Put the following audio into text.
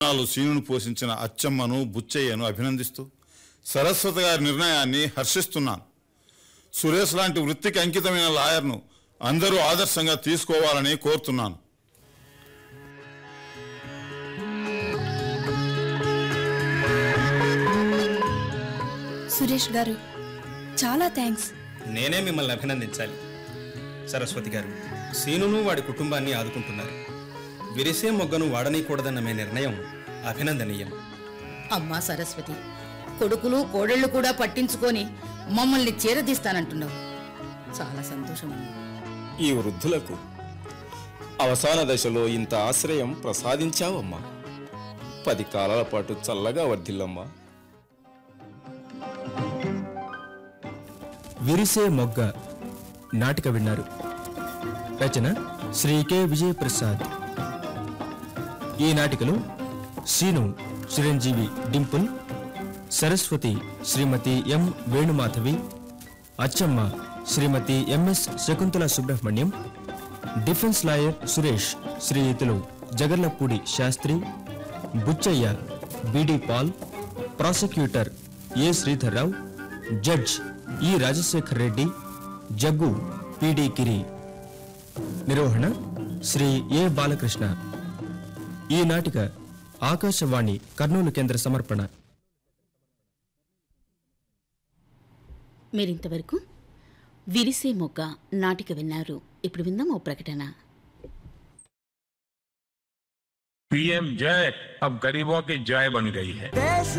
నాలు సీనును పోషించిన అచ్చమ్మను బుచ్చయ్యను అభినందిస్తూ సరస్వతి గారి నిర్ణయాన్ని హర్షిస్తున్నాను సురేష్ లాంటి వృత్తికి అంకితమైన లాయర్ను అందరూ ఆదర్శంగా తీసుకోవాలని కోరుతున్నాను సురేష్ గారు చాలా థ్యాంక్స్ నేనే మిమ్మల్ని అభినందించాలి సరస్వతి గారు సీనును వాడి కుటుంబాన్ని ఆదుకుంటున్నారు విరిసే మొగ్గను వాడనీయకూడదన్న మీ నిర్ణయం అభినందనీయం అమ్మా సరస్వతి కొడుకులు కోడళ్ళు కూడా పట్టించుకొని మమ్మల్ని చేరదీస్తానంటున్నావు చాలా సంతోషం అమ్మా ఈ వృద్ధులకు అవసాన దశలో ఇంత ఆశ్రయం ప్రసాదించావమ్మా పది కాలాల పాటు చల్లగా వర్ధిల్లమ్మా విరిసే మొగ్గ నాటిక విన్నారు రచన శ్రీ కె విజయప్రసాద్ ఈ నాటికలో scene Chiranjeevi Dimple Saraswati Shrimati M Venumadhavi Achamma Shrimati M S Shakuntala Subrahmanyam defence lawyer Suresh శ్రీయుతులు Jagarlapudi Sastri Buchayya B D Pal prosecutor A Sridhar Rao judge E Rajasekhar Reddy Jaggu P D Giri నిర్వహణ శ్రీ ఏ బాలకృష్ణ ఈ నాటిక ఆకాశవాణి కర్నూలు కేంద్ర సమర్పణ మీరింతవరకు విరిసే మొగ్గ నాటిక విన్నారు ఇప్పుడు విందాం ఓ ప్రకటన पीएम जय अब गरीबों की जय बन गई है देश